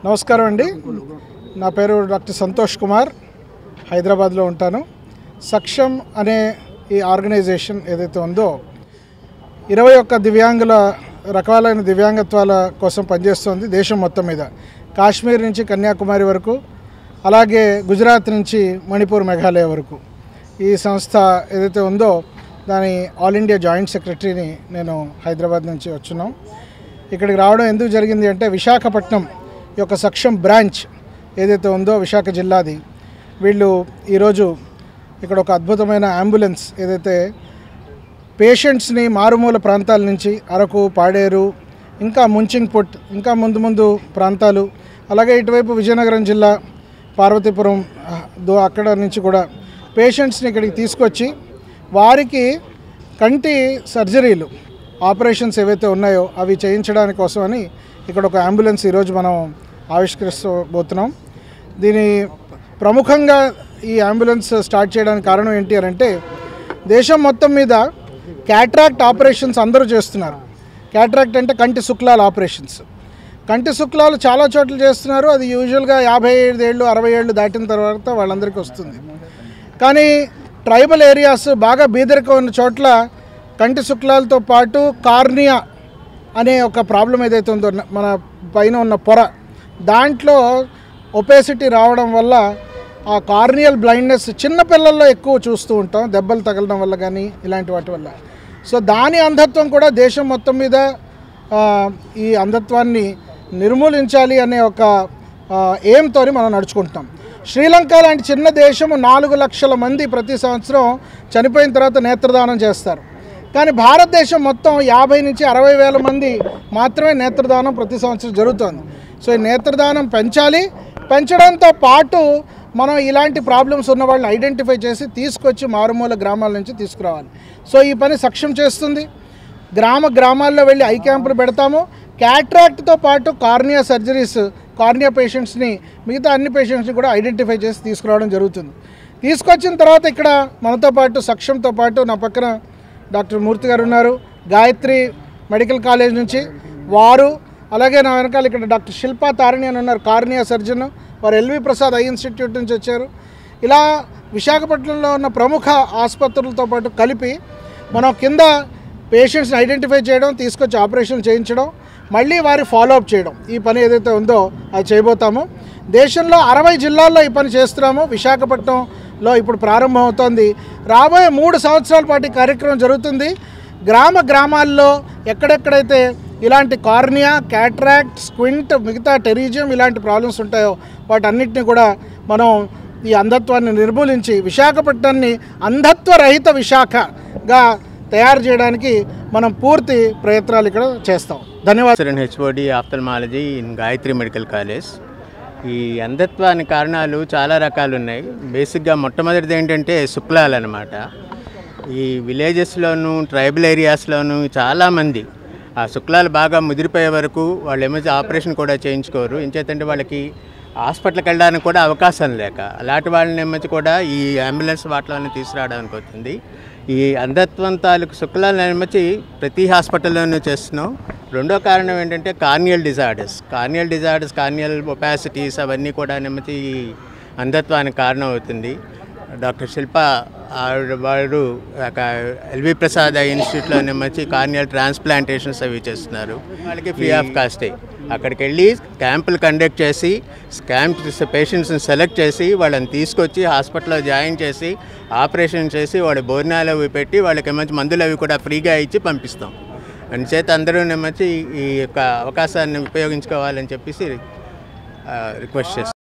నమస్కారం అండి నా పేరు డాక్టర్ సంతోష్ కుమార్ హైదరాబాద్లో ఉంటాను సక్షం అనే ఈ ఆర్గనైజేషన్ ఏదైతే ఉందో ఇరవై ఒక్క దివ్యాంగుల రకాలైన దివ్యాంగత్వాల కోసం పనిచేస్తుంది దేశం మొత్తం మీద కాశ్మీర్ నుంచి కన్యాకుమారి వరకు అలాగే గుజరాత్ నుంచి మణిపూర్ మేఘాలయ వరకు ఈ సంస్థ ఏదైతే ఉందో దాని ఆల్ ఇండియా జాయింట్ సెక్రటరీని నేను హైదరాబాద్ నుంచి వచ్చున్నాం ఇక్కడికి రావడం ఎందుకు జరిగింది అంటే విశాఖపట్నం ఈ యొక్క సక్షం బ్రాంచ్ ఏదైతే ఉందో విశాఖ జిల్లాది వీళ్ళు ఈరోజు ఇక్కడ ఒక అద్భుతమైన అంబులెన్స్ ఏదైతే పేషెంట్స్ని మారుమూల ప్రాంతాల నుంచి అరకు పాడేరు ఇంకా ముంచింగ్పుట్ ఇంకా ముందు ముందు ప్రాంతాలు అలాగే ఇటువైపు విజయనగరం జిల్లా పార్వతీపురం ఆ, దో అక్కడ నుంచి కూడా పేషెంట్స్ని ఇక్కడికి తీసుకొచ్చి వారికి కంటి సర్జరీలు ఆపరేషన్స్ ఏవైతే ఉన్నాయో అవి చేయించడానికి కోసమని ఇక్కడ ఒక అంబులెన్స్ ఈరోజు మనం ఆవిష్కరిస్తబోతున్నాం దీని ప్రముఖంగా ఈ అంబులెన్స్ స్టార్ట్ చేయడానికి కారణం ఏంటి అని అంటే దేశం మొత్తం మీద క్యాట్రాక్ట్ ఆపరేషన్స్ అందరూ చేస్తున్నారు క్యాట్రాక్ట్ అంటే కంటి శుక్లాల ఆపరేషన్స్ కంటి శుక్లాలు చాలా చోట్ల చేస్తున్నారు అది యూజువల్గా యాభై ఐదు ఏళ్ళు అరవై ఏళ్ళు దాటిన తర్వాత వాళ్ళందరికీ వస్తుంది కానీ ట్రైబల్ ఏరియాస్ బాగా బీదరికం ఉన్న చోట్ల కంటి శుక్లాలతో పాటు కార్నియా అనే ఒక ప్రాబ్లం ఏదైతే ఉందో మన పైన ఉన్న పొర దాంట్లో ఒపేసిటీ రావడం వల్ల ఆ కార్నియల్ బ్లైండ్నెస్ చిన్న పిల్లల్లో ఎక్కువ చూస్తూ ఉంటాం దెబ్బలు తగలడం వల్ల కానీ ఇలాంటి వాటి వల్ల సో దాని అంధత్వం కూడా దేశం మొత్తం మీద ఆ, ఈ అంధత్వాన్ని నిర్మూలించాలి అనే ఒక ఎయిమ్తో మనం నడుచుకుంటాం శ్రీలంక లాంటి చిన్న దేశం నాలుగు లక్షల మంది ప్రతి సంవత్సరం చనిపోయిన తర్వాత నేత్రదానం చేస్తారు కానీ భారతదేశం మొత్తం యాభై నుంచి అరవై వేల మంది మాత్రమే నేత్రదానం ప్రతి సంవత్సరం జరుగుతుంది సో ఈ నేత్రదానం పెంచాలి పెంచడంతో పాటు మనం ఇలాంటి ప్రాబ్లమ్స్ ఉన్న వాళ్ళని ఐడెంటిఫై చేసి తీసుకొచ్చి మారుమూల గ్రామాల నుంచి తీసుకురావాలి సో ఈ పని సక్షం చేస్తుంది గ్రామ గ్రామాల్లో వెళ్ళి ఐ క్యాంపులు పెడతాము క్యాట్రాక్ట్తో పాటు కార్నియా సర్జరీస్ కార్నియా పేషెంట్స్ని మిగతా అన్ని పేషెంట్స్ని కూడా ఐడెంటిఫై చేసి తీసుకురావడం జరుగుతుంది తీసుకొచ్చిన తర్వాత ఇక్కడ మనతో పాటు సక్షంతో పాటు నా పక్కన డాక్టర్ మూర్తి గారు ఉన్నారు గాయత్రి మెడికల్ కాలేజ్ నుంచి వారు అలాగే నా వెనకాల ఇక్కడ డాక్టర్ శిల్పా తారిణి అని ఉన్నారు కార్నియా సర్జన్ వారు ఎల్వి ప్రసాద్ ఐ ఇన్స్టిట్యూట్ నుంచి వచ్చారు ఇలా విశాఖపట్నంలో ఉన్న ప్రముఖ ఆసుపత్రులతో పాటు కలిపి మనం కింద పేషెంట్స్ని ఐడెంటిఫై చేయడం తీసుకొచ్చి ఆపరేషన్ చేయించడం మళ్ళీ వారి ఫాలోఅప్ చేయడం ఈ పని ఏదైతే ఉందో అది చేయబోతాము దేశంలో అరవై జిల్లాల్లో ఈ పని చేస్తున్నాము విశాఖపట్నంలో ఇప్పుడు ప్రారంభమవుతోంది రాబోయే మూడు సంవత్సరాల పాటు ఈ కార్యక్రమం జరుగుతుంది గ్రామ గ్రామాల్లో ఎక్కడెక్కడైతే ఇలాంటి కార్నియా క్యాట్రాక్ట్ స్క్వింట్ మిగతా టెరిజియం ఇలాంటి ప్రాబ్లమ్స్ ఉంటాయో వాటన్నిటిని కూడా మనం ఈ అంధత్వాన్ని నిర్మూలించి విశాఖపట్నాన్ని అంధత్వ రహిత విశాఖగా తయారు చేయడానికి మనం పూర్తి ప్రయత్నాలు ఇక్కడ చేస్తాం ధన్యవాదాలు in HOD ophthalmology in Gayatri medical college ఈ అంధత్వానికి కారణాలు చాలా రకాలు ఉన్నాయి బేసిక్గా మొట్టమొదటిది ఏంటంటే శుక్లాలు అనమాట ఈ విలేజెస్లోను ట్రైబల్ ఏరియాస్లోను చాలామంది ఆ శుక్లాలు బాగా ముదిరిపోయే వరకు వాళ్ళు ఏమో ఆపరేషన్ కూడా చేయించుకోరు ఎంచేతంటే వాళ్ళకి హాస్పిటల్కి వెళ్ళడానికి కూడా అవకాశం లేక అలాంటి వాళ్ళని ఏమొచ్చి కూడా ఈ అంబులెన్స్ వాటిలోనే తీసుకురావడానికి అవుతుంది ఈ అంధత్వం తాలూకు శుక్లాలను ఏమొచ్చి ప్రతి హాస్పిటల్లోనూ చేస్తున్నాం రెండో కారణం ఏంటంటే corneal disorders corneal disorders corneal opacities అవన్నీ కూడా ఏమొచ్చి ఈ అంధత్వానికి కారణం అవుతుంది డాక్టర్ శిల్ప ఆవిడ వాడు ఒక ఎల్వి ప్రసాద్ ఐ ఇన్స్టిట్యూట్లో మంచి కార్నియల్ ట్రాన్స్ప్లాంటేషన్స్ అవి చేస్తున్నారు వాళ్ళకి ఫ్రీ ఆఫ్ కాస్టే అక్కడికి వెళ్ళి క్యాంపులు కండక్ట్ చేసి క్యాంప్ పేషెంట్స్ని సెలెక్ట్ చేసి వాళ్ళని తీసుకొచ్చి హాస్పిటల్లో జాయిన్ చేసి ఆపరేషన్ చేసి వాళ్ళ భోజనాలు అవి పెట్టి వాళ్ళకి మంచి మందులు అవి కూడా ఫ్రీగా ఇచ్చి పంపిస్తాం అందుచేత అందరూ మంచి ఈ యొక్క అవకాశాన్ని ఉపయోగించుకోవాలని చెప్పేసి రిక్వెస్ట్ చేస్తాం